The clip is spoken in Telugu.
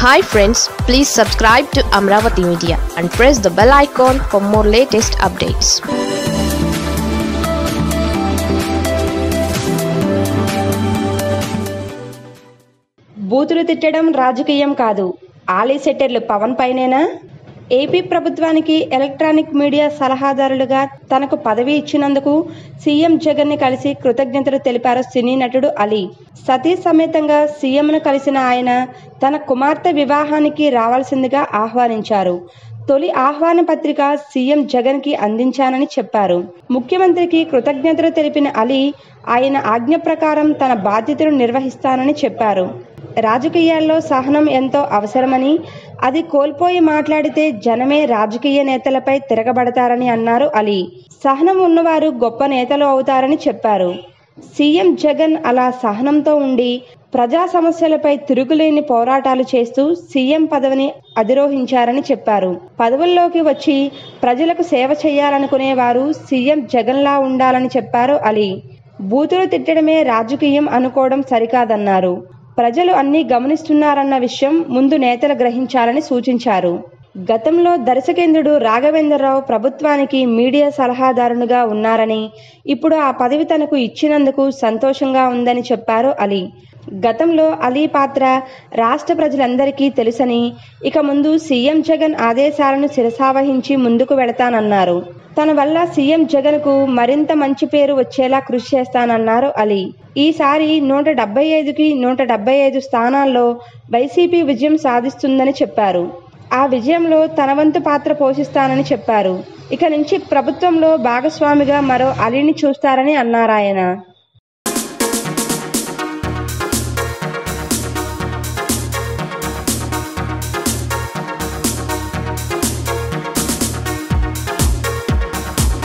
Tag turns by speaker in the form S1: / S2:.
S1: hi friends please subscribe to Amaravati media and press the bell icon for more latest updates
S2: బూతులు తిట్టడం రాజకీయం కాదు ఆలీ సెట్టర్లు పవన్ పైనేనా ఏపీ ప్రభుత్వానికి ఎలక్ట్రానిక్ మీడియా సలహాదారులుగా తనకు పదవి ఇచ్చినందుకు సీఎం జగన్ ని కలిసి కృతజ్ఞతలు తెలిపారు సినీ నటుడు అలీ సతీ సమేతంగా సీఎంను కలిసిన ఆయన తన కుమార్తె వివాహానికి రావాల్సిందిగా ఆహ్వానించారు తొలి ఆహ్వాన పత్రిక సీఎం జగన్ కి అందించానని చెప్పారు ముఖ్యమంత్రికి కృతజ్ఞతలు తెలిపిన అలీ ఆయన ఆజ్ఞ ప్రకారం తన బాధ్యతలు నిర్వహిస్తానని చెప్పారు రాజకీయాల్లో సహనం ఎంతో అవసరమని అది కోల్పోయి మాట్లాడితే జనమే రాజకీయ నేతలపై తిరగబడతారని అన్నారు అలీ సహనం ఉన్నవారు గొప్ప నేతలు అవుతారని చెప్పారు సీఎం జగన్ అలా సహనంతో ఉండి ప్రజా సమస్యలపై తిరుగులేని పోరాటాలు చేస్తూ సీఎం పదవిని అధిరోహించారని చెప్పారు పదవుల్లోకి వచ్చి ప్రజలకు సేవ చేయాలనుకునే వారు సీఎం జగన్లా ఉండాలని చెప్పారు అలీ బూతులు తిట్టడమే రాజకీయం అనుకోవడం సరికాదన్నారు ప్రజలు అన్నీ గమనిస్తున్నారన్న విషయం ముందు నేతలు గ్రహించాలని సూచించారు గతంలో దర్శకేంద్రుడు రాఘవేంద్రరావు ప్రభుత్వానికి మీడియా సలహాదారునిగా ఉన్నారని ఇప్పుడు ఆ పదవి తనకు ఇచ్చినందుకు సంతోషంగా ఉందని చెప్పారు అలీ గతంలో అలీ పాత్ర రాష్ట్ర ప్రజలందరికీ తెలుసని ఇక ముందు సీఎం జగన్ ఆదేశాలను శిరసావహించి ముందుకు వెళతానన్నారు తన వల్ల సీఎం జగన్ కు మరింత మంచి పేరు వచ్చేలా కృషి చేస్తానన్నారు అలీ ఈసారి నూట డెబ్బై ఐదుకి నూట డెబ్బై ఐదు స్థానాల్లో వైసీపీ విజయం సాధిస్తుందని చెప్పారు ఆ విజయంలో తన వంతు పాత్ర పోషిస్తానని చెప్పారు ఇక నుంచి ప్రభుత్వంలో భాగస్వామిగా మరో అలీని చూస్తారని అన్నారాయన